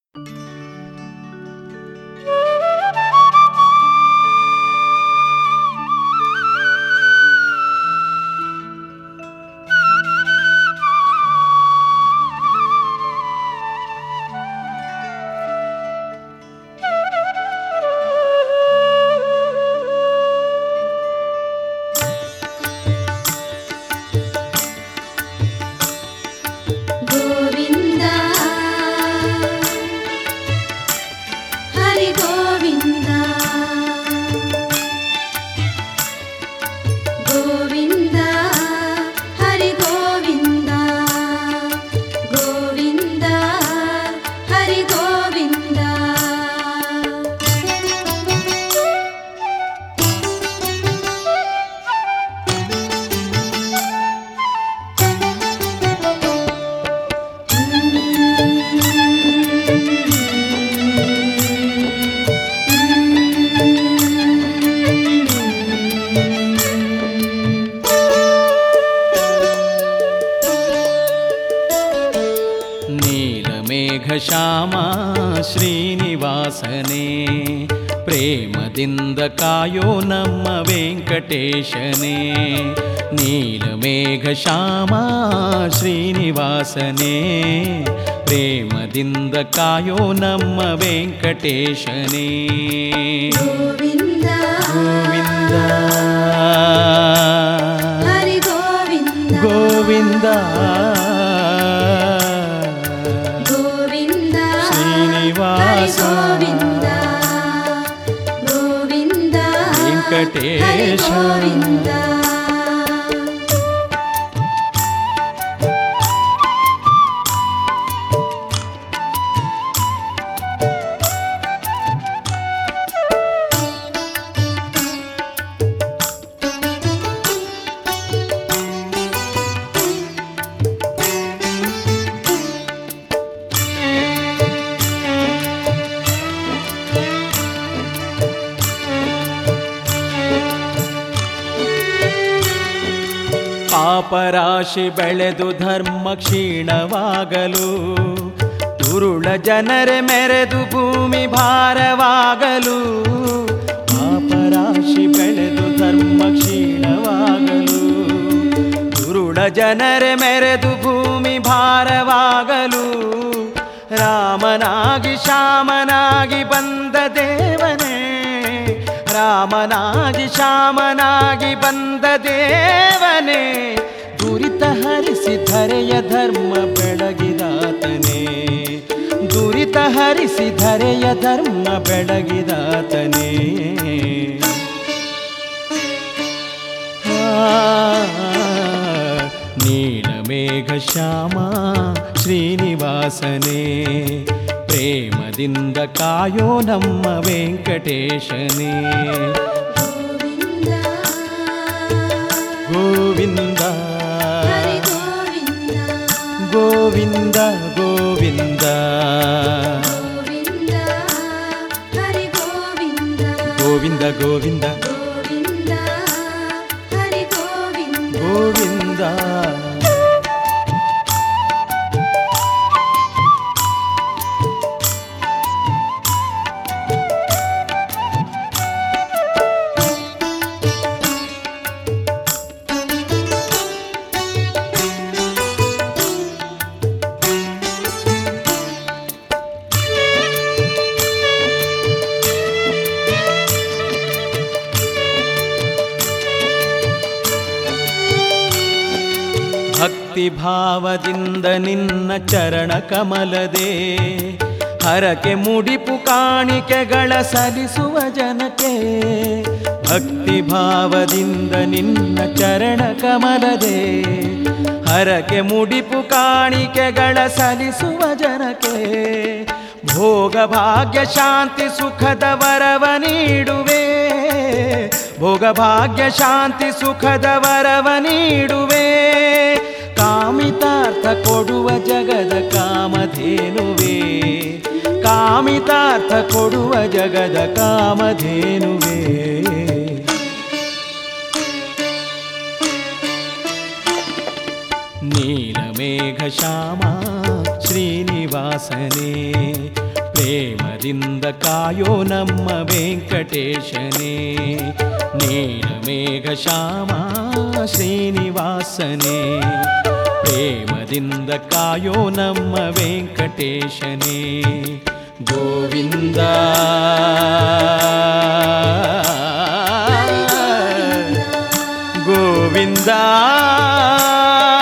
ಗೋವಿಂದ ಹರಿ ಗೋವಿಂದ ಗೋವಿಂದ ಹರಿ ಗೋವಿಂದ ಗೋವಿಂದ ಹರಿ ಗೋವಿಂದ ನೀಲಮೇಘಶ್ಯಾಮ ಶ್ರೀನಿವಾಸನೇ ಪ್ರೇಮದಿಂದ ಕಾಯೋ ನಮ್ಮ ವೆಂಕಟೇಶನೇ ನೀಲಮೇಘಶ್ಯಾಮ ಶ್ರೀನಿವಾಸನೇ ಪ್ರೇಮದಿಂದ ಕಾಯೋ ನಮ್ಮ ವೆಂಕಟೇಶನೇ ಗೋವಿಂದ ಗೋವಿಂದ ಹರಿ ಗೋವಿಂದ ಗೋವಿಂದ ಗೋವಿಂದ ಶ್ರೀನಿವಾಸ. ಹರಿ ಗೋವಿಂದ ಗೋವಿಂದ ವೆಂಕಟೇಶ. ಹರಿ ಗೋವಿಂದ ಪಾಪರಾಶಿ ಬೆಳೆದು ಧರ್ಮ ಕ್ಷೀಣವಾಗಲು ದುರುಳ ಜನರೆ ಮೆರೆದು ಭೂಮಿ ಭಾರವಾಗಲು ಪಾಪರಾಶಿ ಬೆಳೆದು ಧರ್ಮ ಕ್ಷೀಣವಾಗಲು ದುರುಳ ಜನರೆ ಮೆರೆದು ಭೂಮಿ ಭಾರವಾಗಲು ರಾಮನಾಗಿ ಶ್ಯಾಮನಾಗಿ ಬಂದ ದೇವನೇ ರಾಮನಾಗಿ ಶ್ಯಾಮನಾಗಿ ಬಂದ ದೇವನೇ ದುರಿತ ಹರಿಸಿ ಧರೆಯ ಧರ್ಮ ಬೆಳಗಿದಾತನೇ ದುರಿತ ಹರಿಸಿ ಧರೆಯ ಧರ್ಮ ಬೆಳಗಿದಾತನೇ ನೀಲಮೇಘ ಶ್ಯಾಮ ಶ್ರೀನಿವಾಸನೇ ಪ್ರೇಮದಿಂದ ಕಾಯೋ ನಮ್ಮ ವೆಂಕಟೇಶನೇ ಗೋವಿಂದ ಗೋವಿಂದ ಹರಿ ಗೋವಿಂದ ಗೋವಿಂದ ಗೋವಿಂದ ಗೋವಿಂದ ಹರಿ ಗೋವಿಂದ ಗೋವಿಂದ ಗೋವಿಂದ ಗೋವಿಂದ ಹರಿ ಗೋವಿಂದ ಗೋವಿಂದ ಭಕ್ತಿ ಭಾವದಿಂದ ನಿನ್ನ ಚರಣ ಕಮಲದೆ ಹರಕೆ ಮುಡಿಪು ಕಾಣಿಕೆಗಳ ಸಲ್ಲಿಸುವ ಜನಕ್ಕೆ ಭಕ್ತಿ ಭಾವದಿಂದ ನಿನ್ನ ಚರಣ ಕಮಲದೆ ಹರಕೆ ಮುಡಿಪು ಕಾಣಿಕೆಗಳ ಸಲ್ಲಿಸುವ ಜನಕ್ಕೆ ಭೋಗ ಭಾಗ್ಯ ಶಾಂತಿ ಸುಖದ ವರವ ನೀಡುವೆ ಭೋಗ ಭಾಗ್ಯ ಶಾಂತಿ ಸುಖದ ವರವ ನೀಡುವೆ ಕಾಮಿತಾರ್ಥ ಕೊಡುವ ಜಗದ ಕಾಮಧೇನುವೆ ಕಾಮಿತಾರ್ಥ ಕೊಡುವ ಜಗದ ಕಾಮಧೇನುವೆ ನೀಲಮೇಘ ಶ್ಯಾಮ ಶ್ರೀನಿವಾಸನೇ ಶ್ರೀನಿವಾಸನೇ ಪ್ರೇಮದಿಂದ ಕಾಯೋ ನಮ್ಮ ವೆಂಕಟೇಶನೇ ನೀಲಮೇಘ ಶ್ಯಾಮ ಶ್ರೀನಿವಾಸನೇ ಪ್ರೇಮದಿಂದ ಕಾಯೋ ನಮ್ಮ ವೆಂಕಟೇಶನೇ ಗೋವಿಂದ ಗೋವಿಂದ